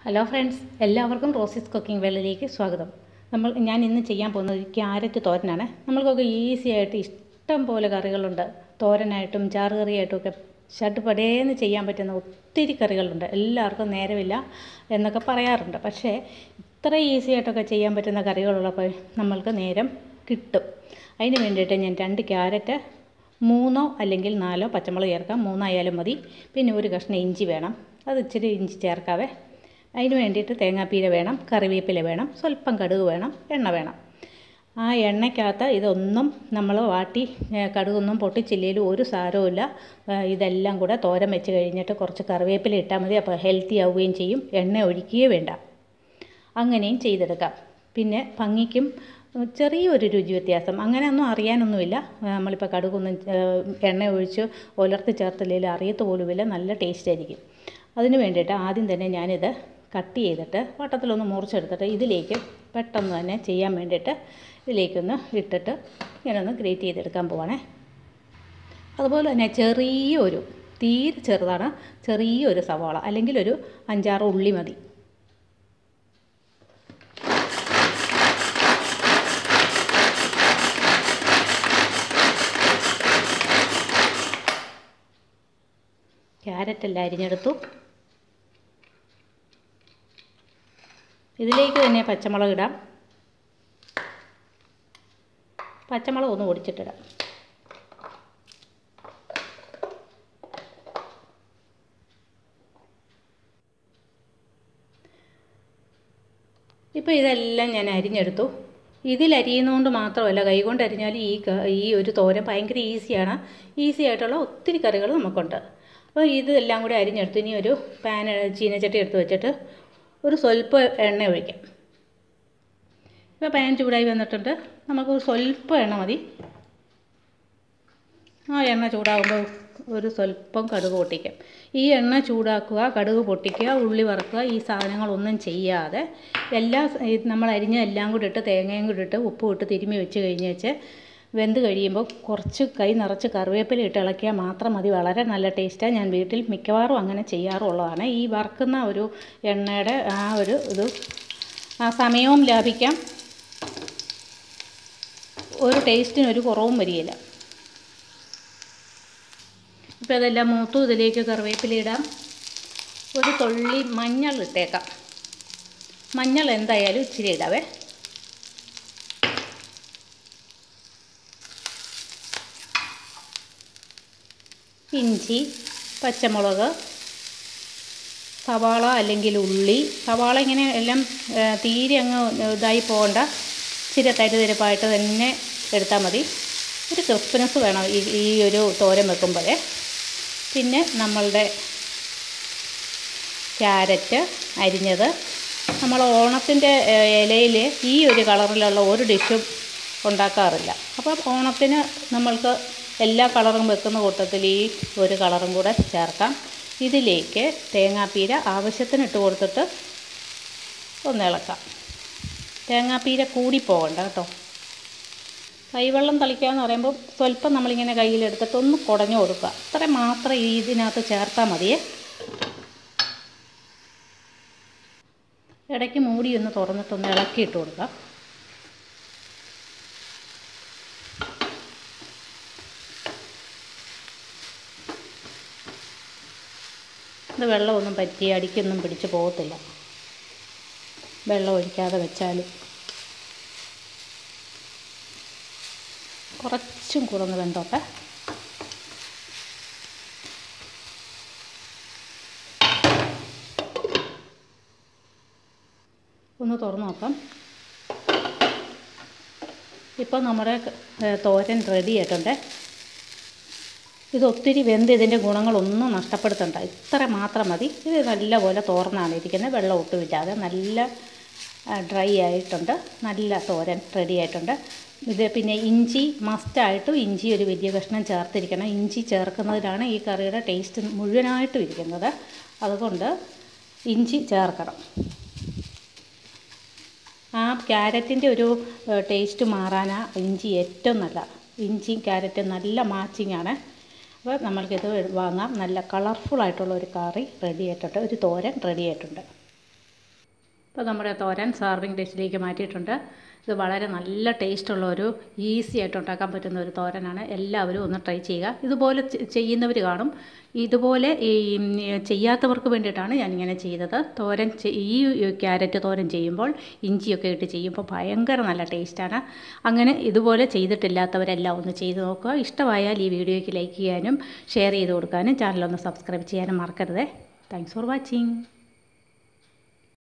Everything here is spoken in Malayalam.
ഹലോ ഫ്രണ്ട്സ് എല്ലാവർക്കും റോസിസ് കുക്കിംഗ് വേളിലേക്ക് സ്വാഗതം നമ്മൾ ഞാൻ ഇന്ന് ചെയ്യാൻ പോകുന്നത് ഒരു ക്യാരറ്റ് തോരനാണ് നമ്മൾക്കൊക്കെ ഈസി ആയിട്ട് ഇഷ്ടം പോലെ കറികളുണ്ട് തോരനായിട്ടും ചാറ് കറിയായിട്ടും ഒക്കെ ഷട്ടുപടേന്ന് ചെയ്യാൻ പറ്റുന്ന ഒത്തിരി കറികളുണ്ട് എല്ലാവർക്കും നേരമില്ല എന്നൊക്കെ പറയാറുണ്ട് പക്ഷേ ഇത്ര ഈസി ആയിട്ടൊക്കെ ചെയ്യാൻ പറ്റുന്ന കറികളുള്ളപ്പോൾ നമ്മൾക്ക് നേരം കിട്ടും അതിന് വേണ്ടിയിട്ട് ഞാൻ രണ്ട് ക്യാരറ്റ് മൂന്നോ അല്ലെങ്കിൽ നാലോ പച്ചമുളക് ചേർക്കാം മൂന്നായാലും മതി പിന്നെ ഒരു കഷ്ണം ഇഞ്ചി വേണം അത് ഇച്ചിരി ഇഞ്ചി ചേർക്കാവേ അതിന് വേണ്ടിയിട്ട് തേങ്ങാപ്പീര വേണം കറിവേപ്പില വേണം സ്വല്പം കടുക് വേണം എണ്ണ വേണം ആ എണ്ണയ്ക്കകത്ത് ഇതൊന്നും നമ്മൾ വാട്ടി ഏ, കടുകൊന്നും പൊട്ടിച്ചില്ലേലും ഒരു സാരവുമില്ല ഏ, ഇതെല്ലാം കൂടെ തോരൻ വെച്ച് കഴിഞ്ഞിട്ട് കുറച്ച് കറിവേപ്പില ഇട്ടാൽ മതി അപ്പോൾ ഹെൽത്തി ആവുകയും ചെയ്യും എണ്ണ ഒഴിക്കുകയേ വേണ്ട അങ്ങനെയും ചെയ്തെടുക്കാം പിന്നെ ഭംഗിക്കും ഉം, ചെറിയൊരു രുചി വ്യത്യാസം അങ്ങനെയൊന്നും അറിയാനൊന്നുമില്ല ആ, നമ്മളിപ്പോൾ കടുകൊന്നും ഏ, എണ്ണ ഒഴിച്ച് ഉലർത്തി ചേർത്തില്ലെങ്കിൽ അറിയത്ത് പോലുമില്ല നല്ല ടേസ്റ്റ് ആയിരിക്കും അതിന് വേണ്ടിയിട്ട് ആദ്യം തന്നെ ഞാനിത് കട്ട് ചെയ്തിട്ട് വട്ടത്തിലൊന്ന് മുറിച്ചെടുത്തിട്ട് ഇതിലേക്ക് പെട്ടെന്ന് തന്നെ ചെയ്യാൻ വേണ്ടിയിട്ട് ഇതിലേക്കൊന്ന് ഇട്ടിട്ട് ഇങ്ങനെ ഒന്ന് ഗ്രേറ്റ് ചെയ്തെടുക്കാൻ പോവാണേ അതുപോലെ തന്നെ ചെറിയൊരു തീരെ ചെറുതാണ് ചെറിയൊരു സവാള അല്ലെങ്കിൽ ഒരു അഞ്ചാറ് ഉള്ളി മതി ക്യാരറ്റ് എല്ലാം അരിഞ്ഞെടുത്തു ഇതിലേക്ക് തന്നെ പച്ചമുളക് ഇടാം പച്ചമുളക് ഒന്ന് ഒടിച്ചിട്ടിടാം ഇപ്പോൾ ഇതെല്ലാം ഞാൻ അരിഞ്ഞെടുത്തു ഇതിൽ അരിയുന്നതുകൊണ്ട് മാത്രമല്ല കൈകൊണ്ട് അരിഞ്ഞാൽ ഈ ക- ഈ ഒരു തോരൻ ഭയങ്കര ഈസിയാണ് ഈസി ആയിട്ടുള്ള ഒത്തിരി കറികൾ നമുക്കുണ്ട് അപ്പോൾ ഇതെല്ലാം കൂടി അരിഞ്ഞെടുത്ത് ഇനി ഒരു പാൻ ചീനച്ചട്ടി എടുത്ത് വെച്ചിട്ട് ഒരു സ്വല്പം എണ്ണ ഒഴിക്കാം ഇപ്പോൾ പാൻ ചൂടായി വന്നിട്ടുണ്ട് നമുക്ക് ഒരു സ്വല്പം എണ്ണ മതി ആ എണ്ണ ചൂടാകുമ്പോൾ ഒരു സ്വല്പം കടുക് പൊട്ടിക്കാം ഈ എണ്ണ ചൂടാക്കുക കടുക് പൊട്ടിക്കുക ഉള്ളി വറുക്കുക ഈ സാധനങ്ങളൊന്നും ചെയ്യാതെ എല്ലാ സ- ഈ നമ്മൾ അരിഞ്ഞ എല്ലാം കൂടി ഇട്ട് തേങ്ങയും കൂടി ഇട്ട് ഉപ്പും ഇട്ട് തിരുമ്മി വെച്ച് കഴിഞ്ഞ് വെച്ച് വെന്ത് കഴിയുമ്പോൾ കുറച്ച് കൈ നിറച്ച് കറിവേപ്പില ഇട്ട് ഇളക്കിയാൽ മാത്രം മതി വളരെ നല്ല ടേസ്റ്റാണ് ഞാൻ വീട്ടിൽ മിക്കവാറും അങ്ങനെ ചെയ്യാറുള്ളതാണ് ഈ വറുക്കുന്ന ഒരു എണ്ണയുടെ ആ ഒരു ഇത് ആ സമയവും ലാഭിക്കാം ഒരു ടേസ്റ്റിന് ഒരു കുറവും വരികയില്ല ഇപ്പോൾ ഇതെല്ലാം മൂത്തു ഇതിലേക്ക് കറിവേപ്പില ഇടാം ഒരു തുള്ളി മഞ്ഞൾ ഇട്ടേക്കാം മഞ്ഞൾ എന്തായാലും ഇച്ചിരി ഇടാവേ ഇഞ്ചി പച്ചമുളക് സവാള അല്ലെങ്കിൽ ഉള്ളി സവാള ഇങ്ങനെ എല്ലാം ഏ, തീരെ അങ്ങ് ഇതായി പോകണ്ട ഇച്ചിരി തരുതരിപ്പായിട്ട് തന്നെ എടുത്താൽ മതി ഒരു ക്രിസ്പിനെസ് വേണം ഈ ഈ ഒരു തോരൻ വെക്കുമ്പോഴേ പിന്നെ നമ്മളുടെ ക്യാരറ്റ് അരിഞ്ഞത് നമ്മൾ ഓണത്തിൻ്റെ ഇലയിൽ ഈ ഒരു കളറിലുള്ള ഒരു ഡിഷും ഉണ്ടാക്കാറില്ല അപ്പം ഓണത്തിന് നമ്മൾക്ക് എല്ലാ കളറും വെക്കുന്ന കൂട്ടത്തിൽ ഈ ഒരു കളറും കൂടെ ചേർക്കാം ഇതിലേക്ക് തേങ്ങാപ്പീര ആവശ്യത്തിന് ഇട്ട് കൊടുത്തിട്ട് ഒന്ന് ഇളക്കാം തേങ്ങാപ്പീര കൂടി പോകണ്ട കേട്ടോ കൈവെള്ളം തളിക്കുക എന്ന് പറയുമ്പോൾ സ്വല്പം നമ്മളിങ്ങനെ കയ്യിലെടുത്തിട്ട് ഒന്ന് കുടഞ്ഞു കൊടുക്കുക അത്ര മാത്രം ഈ ഇതിനകത്ത് ചേർത്താൽ മതിയേ ഇടയ്ക്ക് മൂടി ഒന്ന് തുറന്നിട്ടൊന്ന് ഇളക്കിയിട്ട് കൊടുക്കാം ഇത് വെള്ളമൊന്നും പറ്റി അടിക്കൊന്നും പിടിച്ച് പോകത്തില്ല വെള്ളം ഒഴിക്കാതെ വെച്ചാൽ കുറച്ചും കൂടെ ഒന്ന് വെന്തോട്ടെ ഒന്ന് തുറന്ന് നോക്കാം ഇപ്പോൾ നമ്മുടെ ഏ, തോരൻ റെഡി ആയിട്ടുണ്ട് ഇത് ഒത്തിരി വെന്ത് ഇതിൻ്റെ ഗുണങ്ങളൊന്നും നഷ്ടപ്പെടുത്തണ്ട ഇത്ര മാത്രം മതി ഇത് നല്ലപോലെ തോർന്നാണ് ഇരിക്കുന്നത് വെള്ളം ഒട്ടുമില്ലാതെ നല്ല ഡ്രൈ ആയിട്ടുണ്ട് നല്ല തോരൻ റെഡി ആയിട്ടുണ്ട് ഇത് പിന്നെ ഇഞ്ചി മസ്റ്റായിട്ടും ഇഞ്ചി ഒരു വലിയ കഷ്ണം ചേർത്തിരിക്കണം ഇഞ്ചി ചേർക്കുന്നതിലാണ് ഈ കറിയുടെ ടേസ്റ്റ് മുഴുവനായിട്ടും ഇരിക്കുന്നത് അതുകൊണ്ട് ഇഞ്ചി ചേർക്കണം ആ ക്യാരറ്റിൻ്റെ ഒരു ടേസ്റ്റ് മാറാനാ ഇഞ്ചി ഏറ്റവും നല്ല ഇഞ്ചിയും ക്യാരറ്റും നല്ല മാച്ചിങ് ആണ് അപ്പോൾ നമ്മൾക്കിത് വാങ്ങാം നല്ല കളർഫുൾ ആയിട്ടുള്ള ഒരു കറി റെഡി ആയിട്ടുണ്ട് ഒരു തോരൻ റെഡി ആയിട്ടുണ്ട് ഇപ്പോൾ നമ്മുടെ തോരൻ സർവിങ് ഡിഷിലേക്ക് മാറ്റിയിട്ടുണ്ട് ഇത് വളരെ നല്ല ടേസ്റ്റുള്ള ഒരു ഈസി ആയിട്ട് ഉണ്ടാക്കാൻ പറ്റുന്ന ഒരു തോരനാണ് എല്ലാവരും ഒന്ന് ട്രൈ ചെയ്യുക ഇതുപോലെ ചെയ്യുന്നവർ കാണും ഇതുപോലെ ഈ ചെയ്യാത്തവർക്ക് വേണ്ടിയിട്ടാണ് ഞാനിങ്ങനെ ചെയ്തത് തോരൻ ഈ ക്യാരറ്റ് തോരൻ ചെയ്യുമ്പോൾ ഇഞ്ചിയൊക്കെ ഇട്ട് ചെയ്യുമ്പോൾ ഭയങ്കര നല്ല ടേസ്റ്റാണ് അങ്ങനെ ഇതുപോലെ ചെയ്തിട്ടില്ലാത്തവരെല്ലാം ഒന്ന് ചെയ്ത് നോക്കുക ഇഷ്ടമായാൽ ഈ വീഡിയോയ്ക്ക് ലൈക്ക് ചെയ്യാനും ഷെയർ ചെയ്ത് കൊടുക്കാനും ചാനലൊന്ന് സബ്സ്ക്രൈബ് ചെയ്യാനും മറക്കരുത് താങ്ക്സ് ഫോർ വാച്ചിങ്